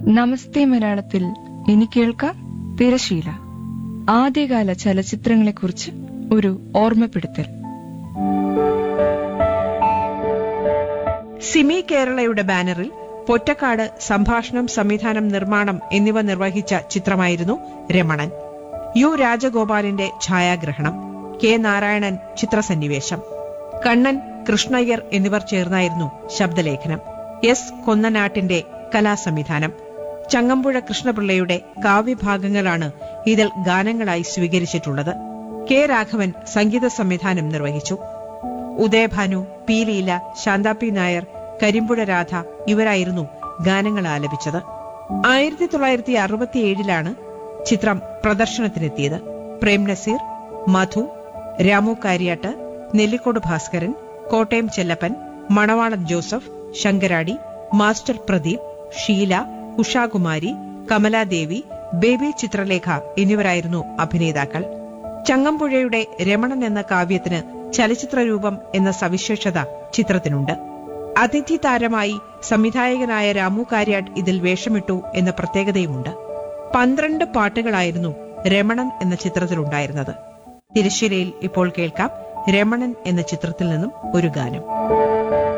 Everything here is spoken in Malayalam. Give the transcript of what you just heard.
നമസ്തേ മലയാളത്തിൽ ഇനി കേൾക്കാം തിരശീല ആദ്യകാല ചലച്ചിത്രങ്ങളെക്കുറിച്ച് ഒരു ഓർമ്മപ്പെടുത്തൽ സിമി കേരളയുടെ ബാനറിൽ പൊറ്റക്കാട് സംഭാഷണം സംവിധാനം നിർമ്മാണം എന്നിവ നിർവഹിച്ച ചിത്രമായിരുന്നു രമണൻ യു രാജഗോപാലിന്റെ ഛായാഗ്രഹണം കെ നാരായണൻ ചിത്രസന്നിവേശം കണ്ണൻ കൃഷ്ണയ്യർ എന്നിവർ ചേർന്നായിരുന്നു ശബ്ദലേഖനം എസ് കൊന്നനാട്ടിന്റെ കലാസംവിധാനം ചങ്ങമ്പുഴ കൃഷ്ണപിള്ളയുടെ കാവ്യഭാഗങ്ങളാണ് ഇതിൽ ഗാനങ്ങളായി സ്വീകരിച്ചിട്ടുള്ളത് കെ രാഘവൻ സംഗീത സംവിധാനം നിർവഹിച്ചു ഉദയഭാനു പി ലീല ശാന്ത പി നായർ കരിമ്പുഴ രാധ ഇവരായിരുന്നു ഗാനങ്ങൾ ആലപിച്ചത് ആയിരത്തി തൊള്ളായിരത്തി അറുപത്തിയേഴിലാണ് ചിത്രം പ്രദർശനത്തിനെത്തിയത് പ്രേം നസീർ മധു രാമു കാര്യാട്ട് നെല്ലിക്കോട് ഭാസ്കരൻ കോട്ടയം ചെല്ലപ്പൻ മണവാളൻ ജോസഫ് ശങ്കരാടി മാസ്റ്റർ പ്രദീപ് ഷീല ഉഷാകുമാരി കമലാദേവി ബേബി ചിത്രലേഖ എന്നിവരായിരുന്നു അഭിനേതാക്കൾ ചങ്ങമ്പുഴയുടെ രമണൻ എന്ന കാവ്യത്തിന് ചലച്ചിത്രരൂപം എന്ന സവിശേഷത ചിത്രത്തിനുണ്ട് അതിഥി താരമായി സംവിധായകനായ രാമു കാര്യാട്ട് ഇതിൽ വേഷമിട്ടു എന്ന പ്രത്യേകതയുമുണ്ട് പന്ത്രണ്ട് പാട്ടുകളായിരുന്നു രമണൻ എന്ന ചിത്രത്തിലുണ്ടായിരുന്നത് തിരശ്ശീലയിൽ ഇപ്പോൾ കേൾക്കാം രമണൻ എന്ന ചിത്രത്തിൽ നിന്നും ഒരു ഗാനം